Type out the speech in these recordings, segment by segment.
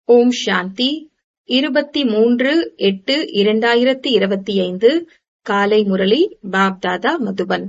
ஓம் சாந்தி இருபத்தி மூன்று எட்டு இரண்டாயிரத்தி இருபத்தி ஐந்து காலை முரளி பாப்தாதா மதுபன்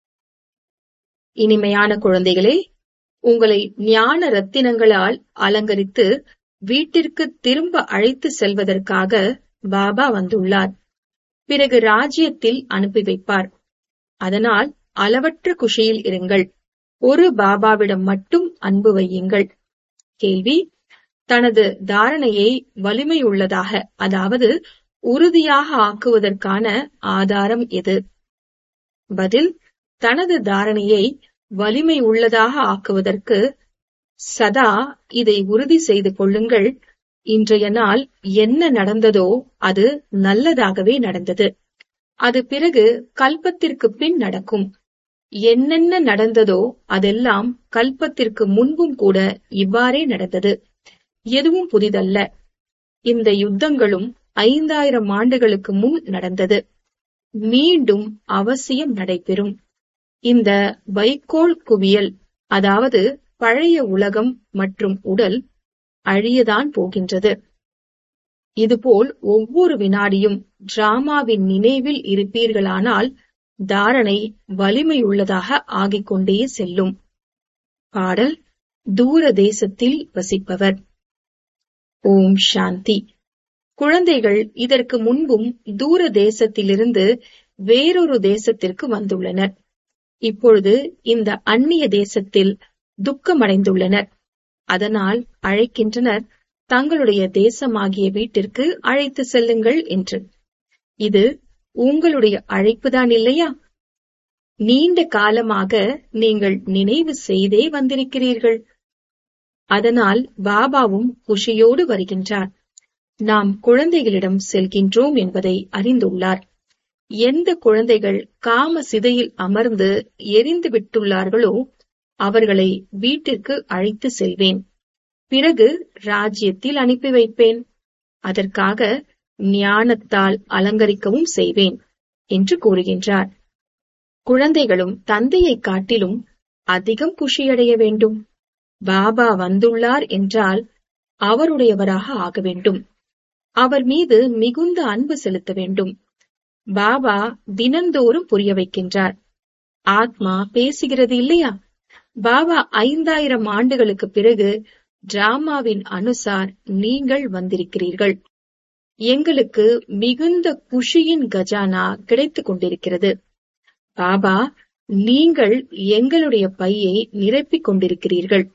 இனிமையான குழந்தைகளே உங்களை ஞான ரத்தினங்களால் அலங்கரித்து வீட்டிற்கு திரும்ப அழைத்து செல்வதற்காக பாபா வந்துள்ளார் பிறகு ராஜ்யத்தில் அனுப்பி வைப்பார் அதனால் அளவற்ற குஷியில் இருங்கள் ஒரு பாபாவிடம் மட்டும் அன்பு வையுங்கள் கேள்வி தனது தாரணையை வலிமையுள்ளதாக அதாவது உறுதியாக ஆக்குவதற்கான ஆதாரம் எது பதில் தனது தாரணையை வலிமை உள்ளதாக ஆக்குவதற்கு சதா இதை உறுதி செய்து கொள்ளுங்கள் இன்றைய நாள் என்ன நடந்ததோ அது நல்லதாகவே நடந்தது அது பிறகு கல்பத்திற்கு பின் நடக்கும் என்னென்ன நடந்ததோ அதெல்லாம் கல்பத்திற்கு முன்பும் கூட இவ்வாறே நடந்தது எதுவும் புதிதல்ல இந்த யுத்தங்களும் ஐந்தாயிரம் ஆண்டுகளுக்கு முன் நடந்தது மீண்டும் அவசியம் நடைபெறும் இந்த வைக்கோல் குவியல் அதாவது பழைய உலகம் மற்றும் உடல் அழியதான் போகின்றது இதுபோல் ஒவ்வொரு வினாடியும் டிராமாவின் நினைவில் இருப்பீர்களானால் தாரணை வலிமையுள்ளதாக ஆகிக் கொண்டே செல்லும் பாடல் தூர தேசத்தில் வசிப்பவர் ஓம் சாந்தி குழந்தைகள் இதற்கு முன்பும் தூர தேசத்திலிருந்து வேறொரு தேசத்திற்கு வந்துள்ளனர் இப்பொழுது இந்த அந்நிய தேசத்தில் துக்கமடைந்துள்ளனர் அதனால் அழைக்கின்றனர் தங்களுடைய தேசமாகிய வீட்டிற்கு அழைத்து செல்லுங்கள் என்று இது உங்களுடைய அழைப்புதான் இல்லையா நீண்ட காலமாக நீங்கள் நினைவு செய்தே வந்திருக்கிறீர்கள் அதனால் பாபாவும் குஷியோடு வருகின்றார் நாம் குழந்தைகளிடம் செல்கின்றோம் என்பதை அறிந்துள்ளார் எந்த குழந்தைகள் காம சிதையில் அமர்ந்து எரிந்து விட்டுள்ளார்களோ அவர்களை வீட்டிற்கு அழைத்து செல்வேன் பிறகு ராஜ்யத்தில் அனுப்பி வைப்பேன் அதற்காக ஞானத்தால் அலங்கரிக்கவும் செய்வேன் என்று கூறுகின்றார் குழந்தைகளும் தந்தையை காட்டிலும் அதிகம் குஷியடைய வேண்டும் பாபா வந்துள்ளார் என்றால் அவருடையவராக ஆக வேண்டும் அவர் மீது மிகுந்த அன்பு செலுத்த வேண்டும் பாபா தினந்தோறும் புரிய வைக்கின்றார் ஆத்மா பேசுகிறது இல்லையா பாபா ஐந்தாயிரம் ஆண்டுகளுக்கு பிறகு டிராமாவின் அனுசார் நீங்கள் வந்திருக்கிறீர்கள் எங்களுக்கு மிகுந்த குஷியின் கஜானா கிடைத்துக் கொண்டிருக்கிறது பாபா நீங்கள் எங்களுடைய பையை நிரப்பிக் கொண்டிருக்கிறீர்கள்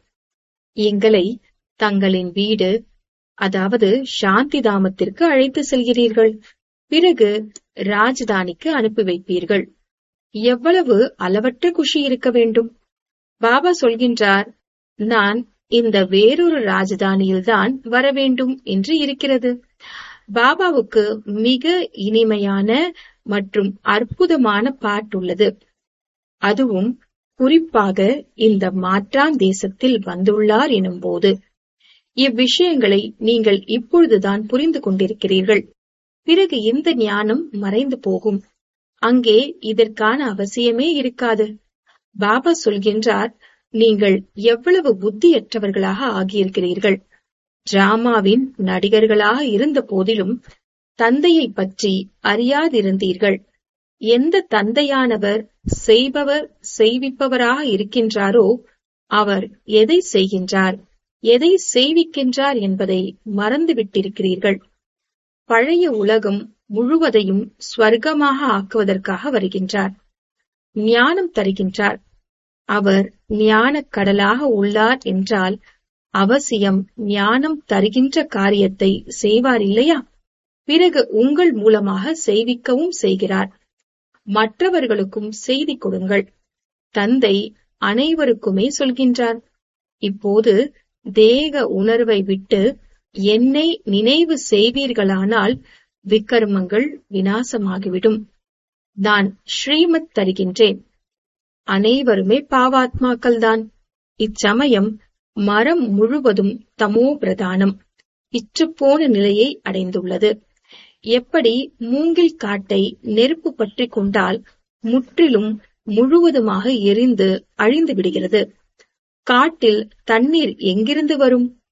எங்களை தங்களின் வீடு அதாவது சாந்தி தாமத்திற்கு அழைத்து செல்கிறீர்கள் பிறகு ராஜதானிக்கு அனுப்பி வைப்பீர்கள் எவ்வளவு அளவற்ற குஷி இருக்க வேண்டும் பாபா சொல்கின்றார் நான் இந்த வேறொரு ராஜதானியில்தான் வர வேண்டும் என்று இருக்கிறது பாபாவுக்கு மிக இனிமையான மற்றும் அற்புதமான பாட்டுள்ளது அதுவும் குறிப்பாக இந்த மாற்றான் தேசத்தில் வந்துள்ளார் எனும் போது இவ்விஷயங்களை நீங்கள் இப்பொழுதுதான் புரிந்து கொண்டிருக்கிறீர்கள் பிறகு இந்த ஞானம் மறைந்து போகும் அங்கே இதற்கான அவசியமே இருக்காது பாபா சொல்கின்றார் நீங்கள் எவ்வளவு புத்தியற்றவர்களாக ஆகியிருக்கிறீர்கள் டிராமாவின் நடிகர்களாக இருந்த போதிலும் தந்தையை பற்றி அறியாதிருந்தீர்கள் எந்த தந்தையானவர் செய்பவர் செய்விப்பவராக இருக்கின்றாரோ அவர் எதை செய்கின்றார் எதை செய்விக்கின்றார் என்பதை மறந்துவிட்டிருக்கிறீர்கள் பழைய உலகம் முழுவதையும் ஸ்வர்க்கமாக ஆக்குவதற்காக வருகின்றார் ஞானம் தருகின்றார் அவர் ஞானக் கடலாக உள்ளார் என்றால் அவசியம் ஞானம் தருகின்ற காரியத்தை செய்வார் இல்லையா பிறகு உங்கள் மூலமாக செய்விக்கவும் செய்கிறார் மற்றவர்களுக்கும் செய்தி கொடுங்கள் தந்தை அனைவருக்குமே சொல்கின்றார் இப்போது தேக உணர்வை விட்டு என்னை நினைவு செய்வீர்களானால் விக்கர்மங்கள் வினாசமாகிவிடும் நான் ஸ்ரீமத் தருகின்றேன் அனைவருமே பாவாத்மாக்கள்தான் இச்சமயம் மரம் முழுவதும் தமோ பிரதானம் இற்றுப்போன நிலையை அடைந்துள்ளது எப்படி மூங்கில் காட்டை நெருப்பு பற்றி கொண்டால் முற்றிலும் முழுவதுமாக எரிந்து அழிந்து விடுகிறது காட்டில் தண்ணீர் எங்கிருந்து வரும்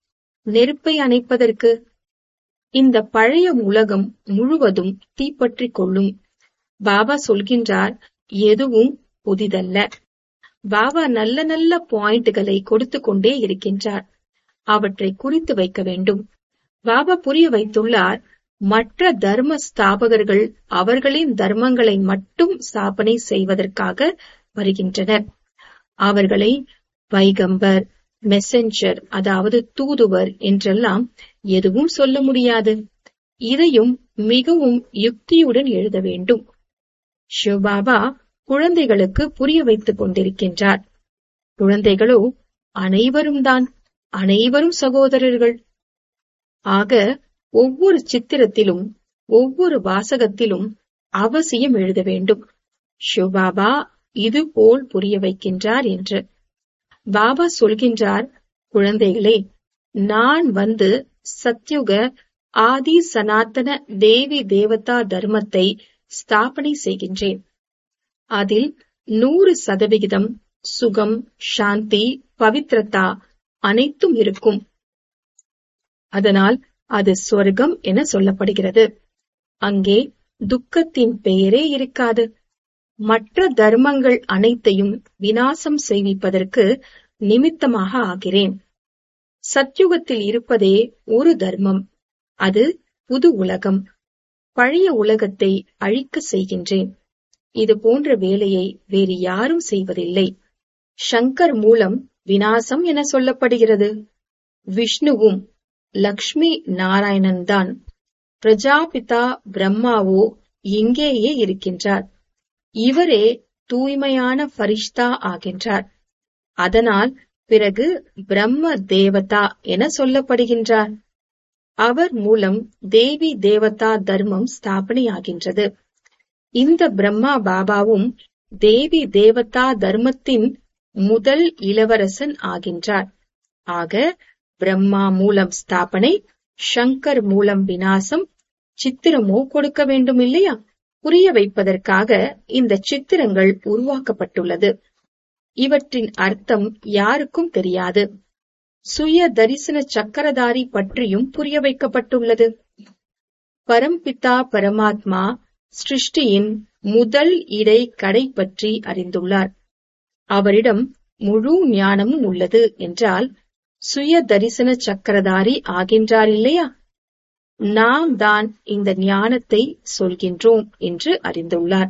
நெருப்பை அணைப்பதற்கு இந்த பழைய உலகம் முழுவதும் தீப்பற்றிக் கொள்ளும் பாபா சொல்கின்றார் எதுவும் புதிதல்ல பாபா நல்ல நல்ல பாயிண்ட்களை கொடுத்து கொண்டே இருக்கின்றார் அவற்றை குறித்து வைக்க வேண்டும் பாபா புரிய வைத்துள்ளார் மற்ற தர்ம ஸ்தாபகர்கள் அவர்களின் தர்மங்களை மட்டும் ஸ்தாபனை செய்வதற்காக வருகின்றனர் அவர்களை வைகம்பர் மெசஞ்சர் அதாவது தூதுவர் என்றெல்லாம் எதுவும் சொல்ல முடியாது இதையும் மிகவும் யுக்தியுடன் எழுத வேண்டும் சிவபாபா குழந்தைகளுக்கு புரிய வைத்துக் கொண்டிருக்கின்றார் குழந்தைகளோ அனைவரும் தான் அனைவரும் சகோதரர்கள் ஆக ஒவ்வொரு சித்திரத்திலும் ஒவ்வொரு வாசகத்திலும் அவசியம் எழுத வேண்டும் சிவபாபா இது போல் புரிய வைக்கின்றார் என்று பாபா சொல்கின்றார் குழந்தைகளே நான் வந்து சத்யுக ஆதி சனாத்தன தேவி தேவதா தர்மத்தை ஸ்தாபனை செய்கின்றேன் அதில் நூறு சதவிகிதம் சுகம் சாந்தி பவித்ரதா அனைத்தும் இருக்கும் அதனால் அது சொர்க்கம் என சொல்லப்படுகிறது அங்கே துக்கத்தின் பெயரே இருக்காது மற்ற தர்மங்கள் அனைத்தையும் வினாசம் செய்விப்பதற்கு நிமித்தமாக ஆகிறேன் சத்யுகத்தில் இருப்பதே ஒரு தர்மம் அது புது உலகம் பழைய உலகத்தை அழிக்க செய்கின்றேன் இது போன்ற வேலையை வேறு யாரும் செய்வதில்லை சங்கர் மூலம் வினாசம் என சொல்லப்படுகிறது விஷ்ணுவும் லக்ஷ்மி நாராயணன் தான் பிரஜாபிதா பிரம்மாவோ இங்கேயே இருக்கின்றார் இவரே தூய்மையான ஃபரிஷ்தா ஆகின்றார் அதனால் பிறகு பிரம்ம தேவதா என சொல்லப்படுகின்றார் அவர் மூலம் தேவி தேவதா தர்மம் ஸ்தாபனையாகின்றது இந்த பிரம்மா பாபாவும் தேவி தேவதா தர்மத்தின் முதல் இளவரசன் ஆகின்றார் ஆக பிரம்மா மூலம் ஸ்தாபனை சங்கர் மூலம் வினாசம் சித்திரமோ கொடுக்க வேண்டும் இல்லையா புரிய வைப்பதற்காக இந்த சித்திரங்கள் உருவாக்கப்பட்டுள்ளது இவற்றின் அர்த்தம் யாருக்கும் தெரியாது சுய தரிசன சக்கரதாரி பற்றியும் புரிய வைக்கப்பட்டுள்ளது பரம்பிதா பரமாத்மா சிருஷ்டியின் முதல் இடை கடை பற்றி அறிந்துள்ளார் அவரிடம் முழு ஞானமும் உள்ளது என்றால் சுய தரிசன சக்கரதாரி ஆகின்றார் இல்லையா நாம் தான் இந்த ஞானத்தை சொல்கின்றோம் என்று அறிந்துள்ளார்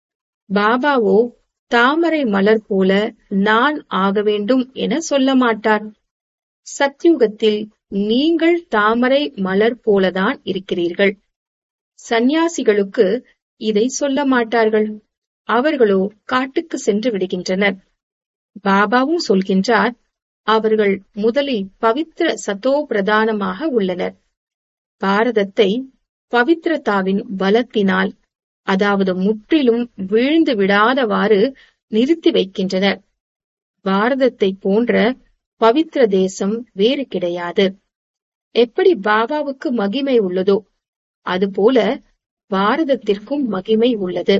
பாபாவோ தாமரை மலர் போல நான் ஆக வேண்டும் என சொல்ல மாட்டார் சத்யுகத்தில் நீங்கள் தாமரை மலர் போலதான் இருக்கிறீர்கள் சந்நியாசிகளுக்கு இதை சொல்ல மாட்டார்கள் அவர்களோ காட்டுக்கு சென்று விடுகின்றனர் பாபாவும் சொல்கின்றார் அவர்கள் முதலில் பவித்திர சதோ பிரதானமாக உள்ளனர் பாரதத்தை பவித்ரதாவின் பலத்தினால் அதாவது முற்றிலும் வீழ்ந்து விடாதவாறு நிறுத்தி வைக்கின்றனர் பாரதத்தை போன்ற பவித்திர தேசம் வேறு கிடையாது எப்படி பாபாவுக்கு மகிமை உள்ளதோ அதுபோல பாரதத்திற்கும் மகிமை உள்ளது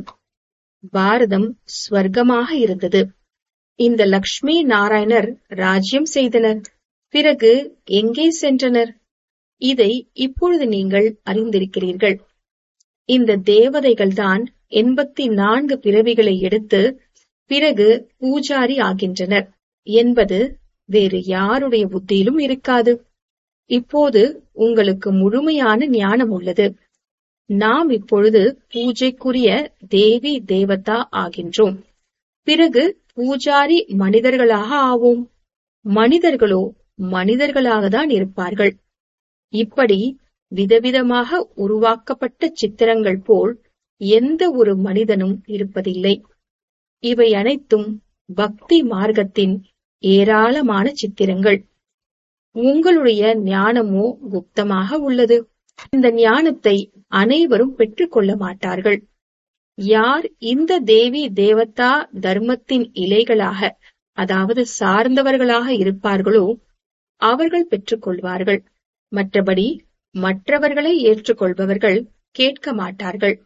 பாரதம் ஸ்வர்க்கமாக இருந்தது இந்த லக்ஷ்மி நாராயணர் ராஜ்யம் செய்தனர் பிறகு எங்கே சென்றனர் இதை இப்பொழுது நீங்கள் அறிந்திருக்கிறீர்கள் இந்த தேவதைகள்தான் எண்பத்தி நான்கு பிறவிகளை எடுத்து பிறகு பூஜாரி ஆகின்றனர் என்பது வேறு யாருடைய புத்தியிலும் இருக்காது இப்போது உங்களுக்கு முழுமையான ஞானம் உள்ளது நாம் இப்பொழுது பூஜைக்குரிய தேவி தேவதா ஆகின்றோம் பிறகு பூஜாரி மனிதர்களாக ஆவோம் மனிதர்களோ மனிதர்களாக தான் இருப்பார்கள் இப்படி விதவிதமாக உருவாக்கப்பட்ட சித்திரங்கள் போல் எந்த ஒரு மனிதனும் இருப்பதில்லை இவை அனைத்தும் பக்தி மார்க்கத்தின் ஏராளமான சித்திரங்கள் உங்களுடைய ஞானமோ குப்தமாக உள்ளது இந்த ஞானத்தை அனைவரும் பெற்றுக்கொள்ள மாட்டார்கள் யார் இந்த தேவி தேவதா தர்மத்தின் இலைகளாக அதாவது சார்ந்தவர்களாக இருப்பார்களோ அவர்கள் பெற்றுக்கொள்வார்கள் மற்றபடி மற்றவர்களை ஏற்றுக்கொள்பவர்கள் கேட்க மாட்டார்கள்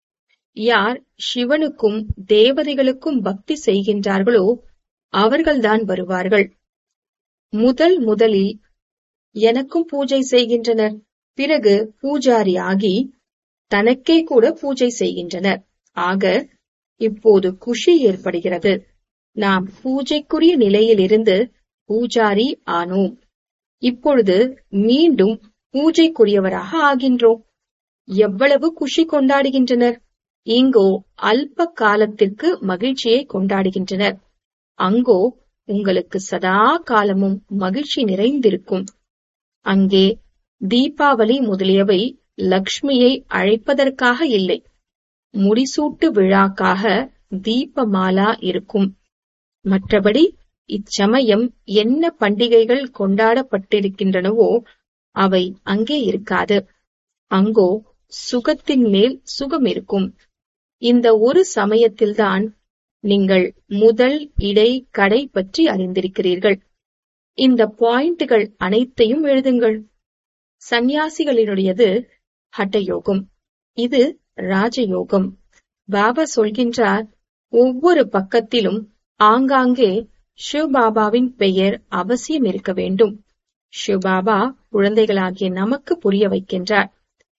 யார் சிவனுக்கும் தேவதைகளுக்கும் பக்தி செய்கின்றார்களோ அவர்கள்தான் வருவார்கள் முதல் முதலில் எனக்கும் பூஜை செய்கின்றனர் பிறகு பூஜாரி ஆகி தனக்கே கூட பூஜை செய்கின்றனர் ஆக இப்போது குஷி ஏற்படுகிறது நாம் பூஜைக்குரிய நிலையிலிருந்து பூஜாரி ஆனோம் இப்பொழுது மீண்டும் பூஜைக்குரியவராக ஆகின்றோம் எவ்வளவு குஷி கொண்டாடுகின்றனர் இங்கோ அல்ப காலத்திற்கு மகிழ்ச்சியை கொண்டாடுகின்றனர் அங்கோ உங்களுக்கு சதா காலமும் மகிழ்ச்சி நிறைந்திருக்கும் அங்கே தீபாவளி முதலியவை லக்ஷ்மியை அழைப்பதற்காக இல்லை முடிசூட்டு விழாக்காக தீபமாலா இருக்கும் மற்றபடி இச்சமயம் என்ன பண்டிகைகள் கொண்டாடப்பட்டிருக்கின்றனவோ அவை அங்கே இருக்காது அங்கோ சுகத்தின் மேல் சுகம் இருக்கும் இந்த ஒரு சமயத்தில்தான் நீங்கள் முதல் இடை கடை பற்றி அறிந்திருக்கிறீர்கள் இந்த பாயிண்டுகள் அனைத்தையும் எழுதுங்கள் சந்நியாசிகளினுடையது ஹட்டயோகம் இது ராஜயோகம் பாபா சொல்கின்றார் ஒவ்வொரு பக்கத்திலும் ஆங்காங்கே சிவபாபாவின் பெயர் அவசியம் இருக்க வேண்டும் சிவபாபா குழந்தைகளாகிய நமக்கு புரிய வைக்கின்றார்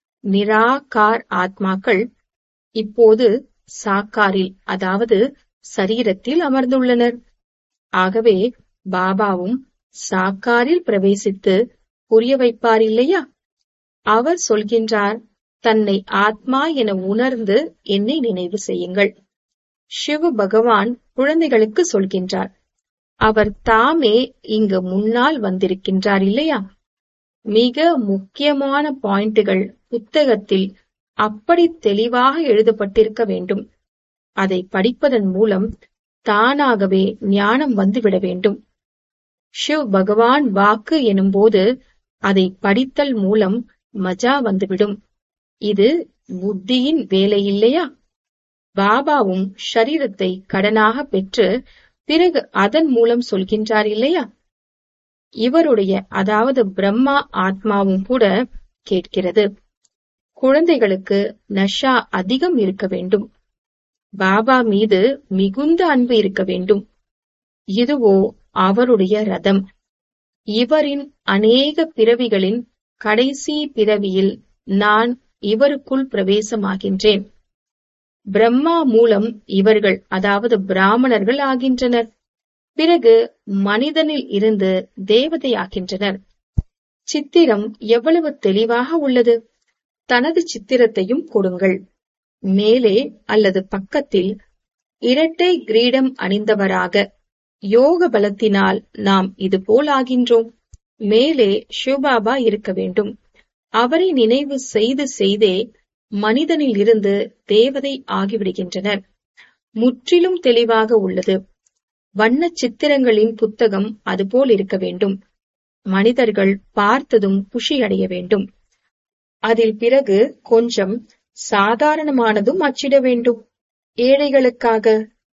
நிராகார் ஆத்மாக்கள் இப்போது சாக்காரில் அதாவது சரீரத்தில் அமர்ந்துள்ளனர் ஆகவே பாபாவும் சாக்காரில் பிரவேசித்து புரிய வைப்பார் இல்லையா அவர் சொல்கின்றார் தன்னை ஆத்மா என உணர்ந்து என்னை நினைவு செய்யுங்கள் சிவ பகவான் குழந்தைகளுக்கு சொல்கின்றார் அவர் தாமே இங்கு முன்னால் வந்திருக்கின்றார் இல்லையா மிக முக்கியமான பாயிண்டுகள் புத்தகத்தில் அப்படி தெளிவாக எழுதப்பட்டிருக்க வேண்டும் அதை படிப்பதன் மூலம் தானாகவே ஞானம் வந்துவிட வேண்டும் ஷிவ் பகவான் வாக்கு எனும்போது அதை படித்தல் மூலம் மஜா வந்துவிடும் இது புத்தியின் வேலை இல்லையா பாபாவும் ஷரீரத்தை கடனாக பெற்று பிறகு அதன் மூலம் சொல்கின்றார் இல்லையா இவருடைய அதாவது பிரம்மா ஆத்மாவும் கூட கேட்கிறது குழந்தைகளுக்கு நஷா அதிகம் இருக்க வேண்டும் பாபா மீது மிகுந்த அன்பு இருக்க வேண்டும் இதுவோ அவருடைய ரதம் இவரின் அநேக பிறவிகளின் கடைசி பிறவியில் நான் இவருக்குள் பிரவேசமாகின்றேன் பிரம்மா மூலம் இவர்கள் அதாவது பிராமணர்கள் ஆகின்றனர் பிறகு மனிதனில் இருந்து தேவதையாகின்றனர் சித்திரம் எவ்வளவு தெளிவாக உள்ளது தனது சித்திரத்தையும் கொடுங்கள் மேலே அல்லது பக்கத்தில் இரட்டை கிரீடம் அணிந்தவராக யோக பலத்தினால் நாம் இதுபோல் ஆகின்றோம் மேலே சிவபாபா இருக்க வேண்டும் அவரை நினைவு செய்து செய்தே மனிதனில் இருந்து தேவதை ஆகிவிடுகின்றனர் முற்றிலும் தெளிவாக உள்ளது வண்ண சித்திரங்களின் புத்தகம் அதுபோல் இருக்க வேண்டும் மனிதர்கள் பார்த்ததும் குஷி அடைய வேண்டும் அதில் பிறகு கொஞ்சம் சாதாரணமானதும் அச்சிட வேண்டும் ஏழைகளுக்காக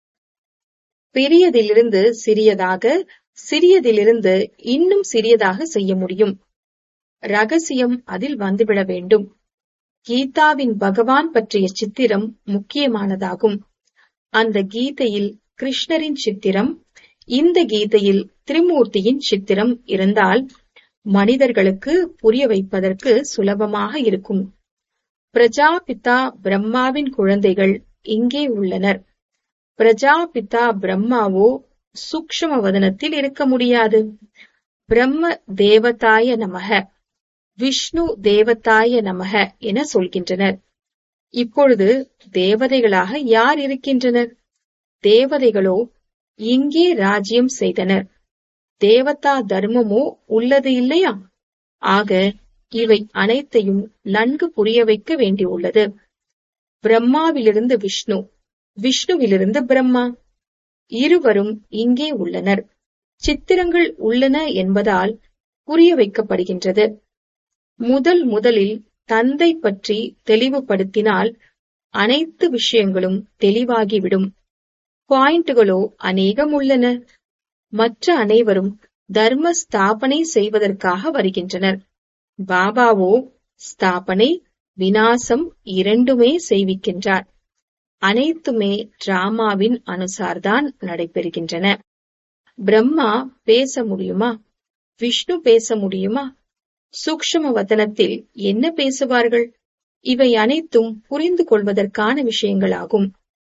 பெரியதிலிருந்து சிறியதாக சிறியதிலிருந்து இன்னும் சிறியதாக செய்ய முடியும் ரகசியம் அதில் வந்துவிட வேண்டும் கீதாவின் பகவான் பற்றிய சித்திரம் முக்கியமானதாகும் அந்த கீதையில் கிருஷ்ணரின் சித்திரம் இந்த கீதையில் திரிமூர்த்தியின் சித்திரம் இருந்தால் மனிதர்களுக்கு புரிய வைப்பதற்கு சுலபமாக இருக்கும் பிரஜாபிதா பிரம்மாவின் குழந்தைகள் இங்கே உள்ளனர் பிரஜாபிதா பிரம்மாவோ சூக்ஷ்ம வதனத்தில் இருக்க முடியாது பிரம்ம தேவதாய நமக விஷ்ணு தேவதாய நமக என சொல்கின்றனர் இப்பொழுது தேவதைகளாக யார் இருக்கின்றனர் தேவதைகளோ இங்கே ராஜ்யம் செய்தனர் தேவதா தர்மமோ உள்ளது இல்லையா ஆக இவை அனைத்தையும் நன்கு புரிய வைக்க வேண்டியுள்ளது பிரம்மாவிலிருந்து விஷ்ணு விஷ்ணுவிலிருந்து பிரம்மா இருவரும் இங்கே உள்ளனர் சித்திரங்கள் உள்ளன என்பதால் புரிய வைக்கப்படுகின்றது முதல் முதலில் தந்தை பற்றி தெளிவுபடுத்தினால் அனைத்து விஷயங்களும் தெளிவாகிவிடும் பாயிண்டுகளோ அநேகம் உள்ளன மற்ற அனைவரும் தர்ம ஸ்தாபனை செய்வதற்காக வருகின்றனர் பாபாவோ ஸ்தாபனை வினாசம் இரண்டுமே செய்விக்கின்றார் அனைத்துமே டிராமாவின் அனுசார்தான் நடைபெறுகின்றன பிரம்மா பேச முடியுமா விஷ்ணு பேச முடியுமா சூக்ஷ்ம வதனத்தில் என்ன பேசுவார்கள் இவை அனைத்தும் புரிந்து கொள்வதற்கான விஷயங்களாகும்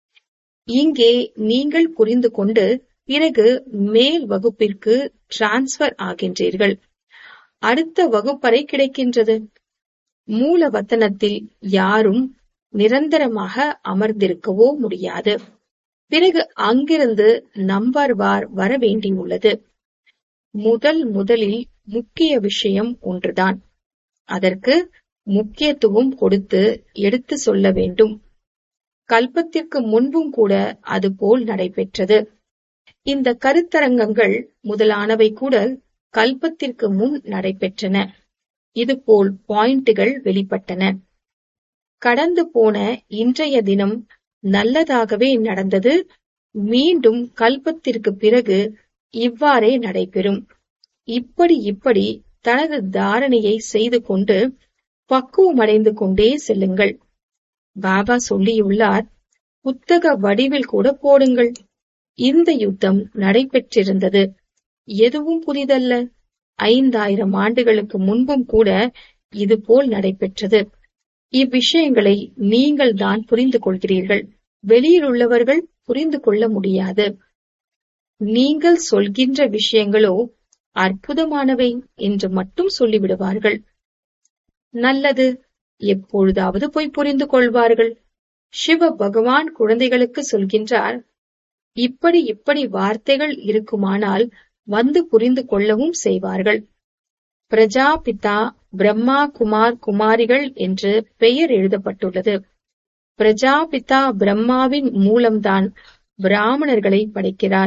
இங்கே நீங்கள் புரிந்து கொண்டு பிறகு மேல் வகுப்பிற்கு டிரான்ஸ்பர் ஆகின்றீர்கள் அடுத்த வகுப்பறை கிடைக்கின்றது மூல வத்தனத்தில் யாரும் நிரந்தரமாக அமர்ந்திருக்கவோ முடியாது பிறகு அங்கிருந்து நம்பர் வார் வர வேண்டியுள்ளது முதல் முதலில் முக்கிய விஷயம் ஒன்றுதான் அதற்கு முக்கியத்துவம் கொடுத்து எடுத்து சொல்ல வேண்டும் கல்பத்திற்கு முன்பும் கூட அதுபோல் நடைபெற்றது இந்த கருத்தரங்கங்கள் முதலானவை கூட கல்பத்திற்கு முன் நடைபெற்றன இதுபோல் பாயிண்டுகள் வெளிப்பட்டன கடந்து போன இன்றைய தினம் நல்லதாகவே நடந்தது மீண்டும் கல்பத்திற்கு பிறகு இவ்வாறே நடைபெறும் இப்படி இப்படி தனது தாரணையை செய்து கொண்டு பக்குவமடைந்து கொண்டே செல்லுங்கள் பாபா சொல்லியுள்ளார் புத்தக வடிவில் கூட போடுங்கள் இந்த யுத்தம் நடைபெற்றிருந்தது எதுவும் புதிதல்ல ஐந்தாயிரம் ஆண்டுகளுக்கு முன்பும் கூட இதுபோல் நடைபெற்றது இவ்விஷயங்களை நீங்கள் தான் புரிந்து கொள்கிறீர்கள் வெளியில் உள்ளவர்கள் புரிந்து கொள்ள முடியாது நீங்கள் சொல்கின்ற விஷயங்களோ அற்புதமானவை என்று மட்டும் சொல்லிவிடுவார்கள் நல்லது எப்பொழுதாவது போய் புரிந்து கொள்வார்கள் சிவ பகவான் குழந்தைகளுக்கு சொல்கின்றார் இப்படி இப்படி வார்த்தைகள் இருக்குமானால் வந்து புரிந்து கொள்ளவும் செய்வார்கள் பிரஜாபிதா பிரம்மா குமார் குமாரிகள் என்று பெயர் எழுதப்பட்டுள்ளது பிரஜாபிதா பிரம்மாவின் மூலம்தான் பிராமணர்களை படைக்கிறார்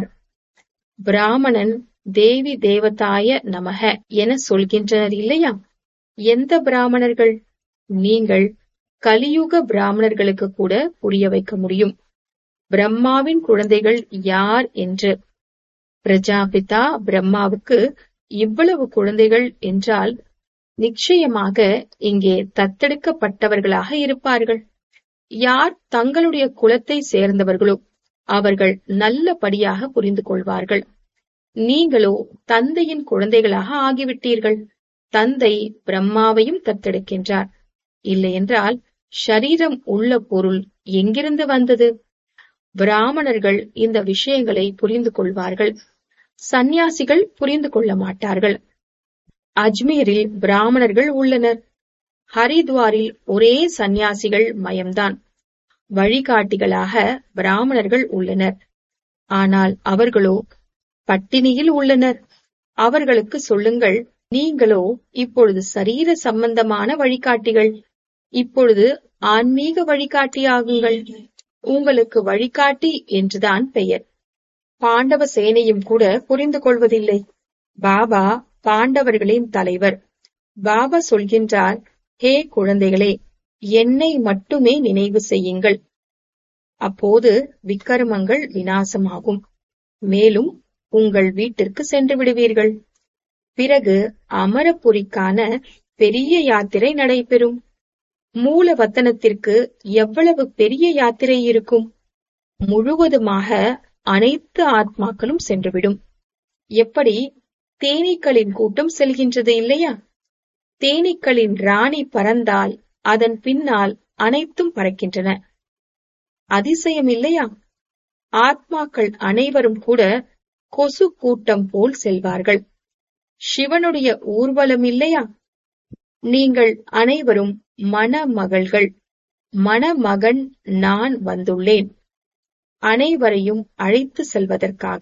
பிராமணன் தேவி தேவதாய நமக என சொல்கின்றனர் இல்லையா எந்த பிராமணர்கள் நீங்கள் கலியுக பிராமணர்களுக்கு கூட புரிய வைக்க முடியும் பிரம்மாவின் குழந்தைகள் யார் என்று பிரஜாபிதா பிரம்மாவுக்கு இவ்வளவு குழந்தைகள் என்றால் நிச்சயமாக இங்கே தத்தெடுக்கப்பட்டவர்களாக இருப்பார்கள் யார் தங்களுடைய குலத்தை சேர்ந்தவர்களோ அவர்கள் நல்லபடியாக புரிந்து கொள்வார்கள் நீங்களோ தந்தையின் குழந்தைகளாக ஆகிவிட்டீர்கள் தந்தை பிரம்மாவையும் தத்தெடுக்கின்றார் இல்லையென்றால் ஷரீரம் உள்ள பொருள் எங்கிருந்து வந்தது பிராமணர்கள் இந்த விஷயங்களை புரிந்து கொள்வார்கள் சந்நியாசிகள் புரிந்து கொள்ள மாட்டார்கள் அஜ்மீரில் பிராமணர்கள் உள்ளனர் ஹரித்வாரில் ஒரே சந்நியாசிகள் மயம்தான் வழிகாட்டிகளாக பிராமணர்கள் உள்ளனர் ஆனால் அவர்களோ பட்டினியில் உள்ளனர் அவர்களுக்கு சொல்லுங்கள் நீங்களோ இப்பொழுது சரீர சம்பந்தமான வழிகாட்டிகள் இப்பொழுது ஆன்மீக வழிகாட்டியாகுங்கள் உங்களுக்கு வழிகாட்டி என்றுதான் பெயர் பாண்டவ சேனையும் கூட புரிந்து கொள்வதில்லை பாபா பாண்டவர்களின் தலைவர் பாபா சொல்கின்றார் ஹே குழந்தைகளே என்னை மட்டுமே நினைவு செய்யுங்கள் அப்போது விக்கிரமங்கள் வினாசமாகும் மேலும் உங்கள் வீட்டிற்கு சென்று விடுவீர்கள் பிறகு அமரபுரிக்கான பெரிய யாத்திரை நடைபெறும் மூலவத்தனத்திற்கு எவ்வளவு பெரிய யாத்திரை இருக்கும் முழுவதுமாக அனைத்து ஆத்மாக்களும் சென்றுவிடும் எப்படி தேனீக்களின் கூட்டம் செல்கின்றது இல்லையா தேனீக்களின் ராணி பறந்தால் அதன் பின்னால் அனைத்தும் பறக்கின்றன அதிசயம் இல்லையா ஆத்மாக்கள் அனைவரும் கூட கொசு கூட்டம் போல் செல்வார்கள் சிவனுடைய ஊர்வலம் இல்லையா நீங்கள் அனைவரும் மணமகள்கள் மணமகன் நான் வந்துள்ளேன் அனைவரையும் அழைத்து செல்வதற்காக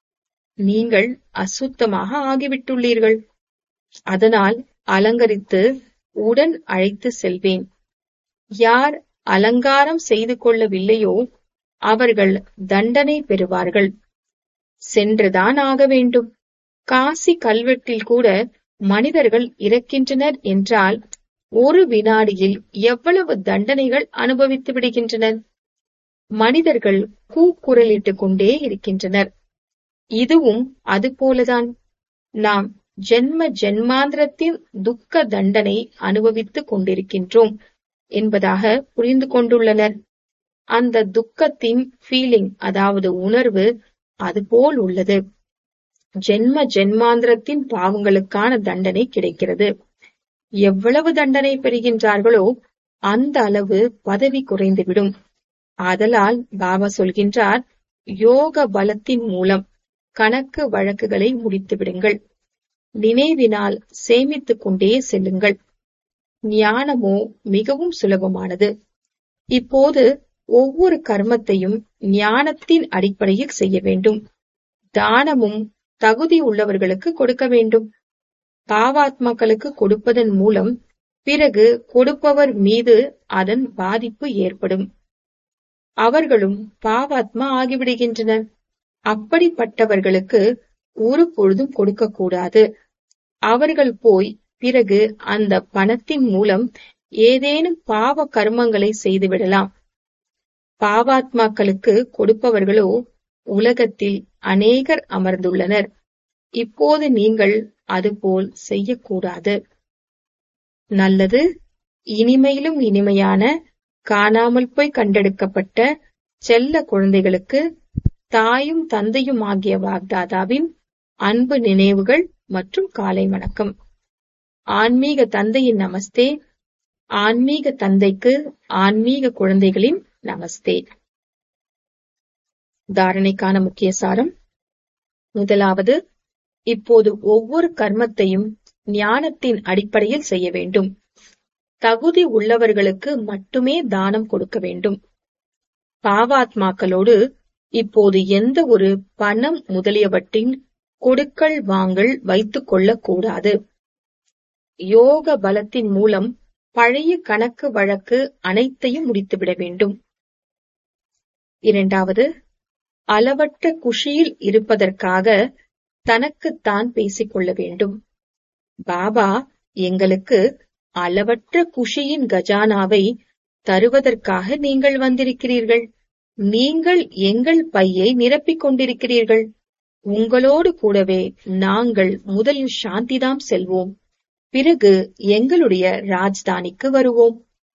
நீங்கள் அசுத்தமாக ஆகிவிட்டுள்ளீர்கள் அதனால் அலங்கரித்து உடன் அழைத்து செல்வேன் யார் அலங்காரம் செய்து கொள்ளவில்லையோ அவர்கள் தண்டனை பெறுவார்கள் சென்றுதான் ஆக வேண்டும் காசி கல்வெட்டில் கூட மனிதர்கள் இறக்கின்றனர் என்றால் ஒரு வினாடியில் எவ்வளவு தண்டனைகள் அனுபவித்து விடுகின்றனர் மனிதர்கள் கூக்குரலிட்டுக் கொண்டே இருக்கின்றனர் இதுவும் அதுபோலதான் நாம் ஜென்ம ஜென்மாந்திரத்தின் துக்க தண்டனை அனுபவித்துக் கொண்டிருக்கின்றோம் என்பதாக புரிந்து கொண்டுள்ளனர் அந்த துக்கத்தின் ஃபீலிங் அதாவது உணர்வு அதுபோல் உள்ளது ஜென்ம ஜென்மாந்திரத்தின் பாவங்களுக்கான தண்டனை கிடைக்கிறது எவ்வளவு தண்டனை பெறுகின்றார்களோ அந்த அளவு பதவி குறைந்துவிடும் ஆதலால் பாபா சொல்கின்றார் யோக பலத்தின் மூலம் கணக்கு வழக்குகளை முடித்து விடுங்கள் நினைவினால் சேமித்துக் கொண்டே செல்லுங்கள் ஞானமோ மிகவும் சுலபமானது இப்போது ஒவ்வொரு கர்மத்தையும் ஞானத்தின் அடிப்படையில் செய்ய வேண்டும் தானமும் தகுதி உள்ளவர்களுக்கு கொடுக்க வேண்டும் பாவாத்மாக்களுக்கு கொடுப்பதன் மூலம் பிறகு கொடுப்பவர் மீது அதன் பாதிப்பு ஏற்படும் அவர்களும் பாவாத்மா ஆகிவிடுகின்றனர் அப்படிப்பட்டவர்களுக்கு ஒரு பொழுதும் கொடுக்கக்கூடாது அவர்கள் போய் பிறகு அந்த பணத்தின் மூலம் ஏதேனும் பாவ கர்மங்களை செய்துவிடலாம் பாவாத்மாக்களுக்கு கொடுப்பவர்களோ உலகத்தில் அநேகர் அமர்ந்துள்ளனர் இப்போது நீங்கள் அதுபோல் செய்யக்கூடாது நல்லது இனிமையிலும் இனிமையான காணாமல் போய் கண்டெடுக்கப்பட்ட செல்ல குழந்தைகளுக்கு தாயும் தந்தையும் ஆகிய வாக்தாதாவின் அன்பு நினைவுகள் மற்றும் காலை வணக்கம் ஆன்மீக தந்தையின் நமஸ்தே ஆன்மீக தந்தைக்கு ஆன்மீக குழந்தைகளின் நமஸ்தே தாரணைக்கான முக்கிய சாரம் முதலாவது இப்போது ஒவ்வொரு கர்மத்தையும் ஞானத்தின் அடிப்படையில் செய்ய வேண்டும் தகுதி உள்ளவர்களுக்கு மட்டுமே தானம் கொடுக்க வேண்டும் பாவாத்மாக்களோடு இப்போது எந்த ஒரு பணம் முதலியவற்றின் கொடுக்கல் வாங்கல் வைத்துக் கொள்ளக் கூடாது யோக பலத்தின் மூலம் பழைய கணக்கு வழக்கு அனைத்தையும் முடித்துவிட வேண்டும் இரண்டாவது அளவற்ற குஷியில் இருப்பதற்காக தனக்குத்தான் பேசிக் கொள்ள வேண்டும் பாபா எங்களுக்கு அளவற்ற குஷியின் கஜானாவை தருவதற்காக நீங்கள் வந்திருக்கிறீர்கள் நீங்கள் எங்கள் பையை நிரப்பிக் கொண்டிருக்கிறீர்கள் உங்களோடு கூடவே நாங்கள் முதலில் சாந்திதாம் செல்வோம் பிறகு எங்களுடைய ராஜ்தானிக்கு வருவோம்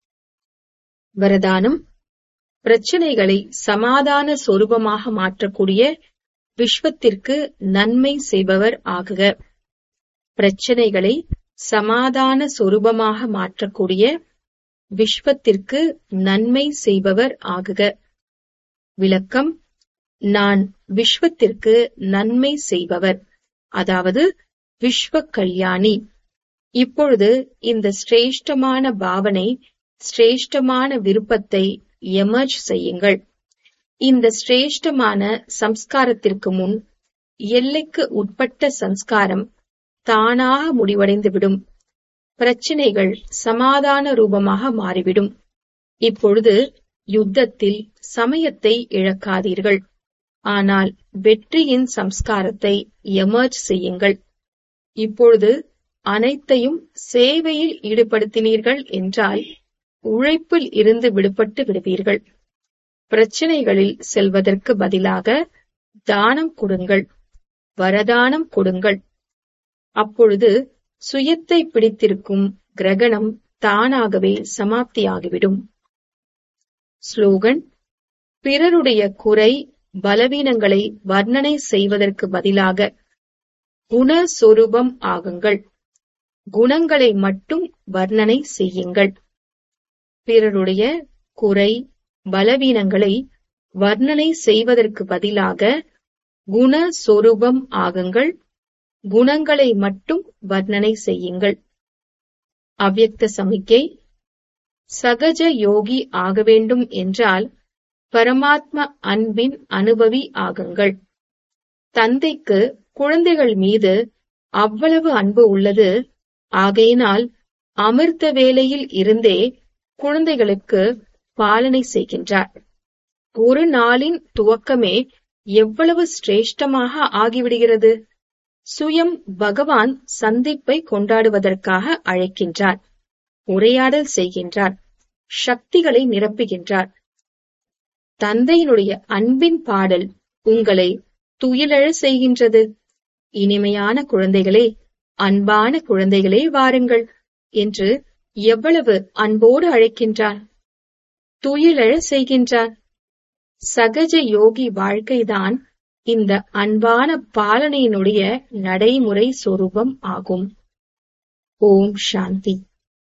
வரதானம் பிரச்சனைகளை சமாதான சொரூபமாக மாற்றக்கூடிய விஸ்வத்திற்கு நன்மை செய்பவர் ஆகுக பிரச்சனைகளை சமாதான சொரூபமாக மாற்றக்கூடிய விஸ்வத்திற்கு நன்மை செய்பவர் ஆகுக விளக்கம் நான் விஸ்வத்திற்கு நன்மை செய்பவர் அதாவது விஸ்வ கல்யாணி இப்பொழுது இந்த சிரேஷ்டமான பாவனை சிரேஷ்டமான விருப்பத்தை எமர்ஜ் செய்யுங்கள் இந்த சிரேஷ்டமான சம்ஸ்காரத்திற்கு முன் எல்லைக்கு உட்பட்ட சம்ஸ்காரம் தானாக முடிவடைந்துவிடும் பிரச்சினைகள் சமாதான ரூபமாக மாறிவிடும் இப்பொழுது யுத்தத்தில் சமயத்தை இழக்காதீர்கள் ஆனால் வெற்றியின் சம்ஸ்காரத்தை எமர்ஜ் செய்யுங்கள் இப்பொழுது அனைத்தையும் சேவையில் ஈடுபடுத்தினீர்கள் என்றால் உழைப்பில் இருந்து விடுபட்டு விடுவீர்கள் பிரச்சனைகளில் செல்வதற்கு பதிலாக தானம் கொடுங்கள் வரதானம் கொடுங்கள் அப்பொழுது சுயத்தை பிடித்திருக்கும் கிரகணம் தானாகவே சமாப்தியாகிவிடும் ஸ்லோகன் பிறருடைய குறை பலவீனங்களை வர்ணனை செய்வதற்கு பதிலாக குணஸ்வரூபம் ஆகுங்கள் குணங்களை மட்டும் வர்ணனை செய்யுங்கள் பிறருடைய குறை பலவீனங்களை வர்ணனை செய்வதற்கு பதிலாக குணஸ்வரூபம் ஆகுங்கள் குணங்களை மட்டும் வர்ணனை செய்யுங்கள் அவ்யக்த சமிக்கை சகஜ யோகி ஆக வேண்டும் என்றால் பரமாத்ம அன்பின் அனுபவி ஆகுங்கள் தந்தைக்கு குழந்தைகள் மீது அவ்வளவு அன்பு உள்ளது ஆகையினால் அமிர்த வேளையில் இருந்தே குழந்தைகளுக்கு பாலனை செய்கின்றார் ஒரு நாளின் துவக்கமே எவ்வளவு சிரேஷ்டமாக ஆகிவிடுகிறது சுயம் பகவான் சந்திப்பை கொண்டாடுவதற்காக அழைக்கின்றார் உரையாடல் செய்கின்றார் சக்திகளை நிரப்புகின்றார் தந்தையினுடைய அன்பின் பாடல் உங்களை துயிலெழ செய்கின்றது இனிமையான குழந்தைகளே அன்பான குழந்தைகளே வாருங்கள் என்று எவ்வளவு அன்போடு அழைக்கின்றார் துயிலெழ செய்கின்றார் சகஜ யோகி வாழ்க்கைதான் இந்த அன்பான பாலனையினுடைய நடைமுறை சொரூபம் ஆகும் ஓம் சாந்தி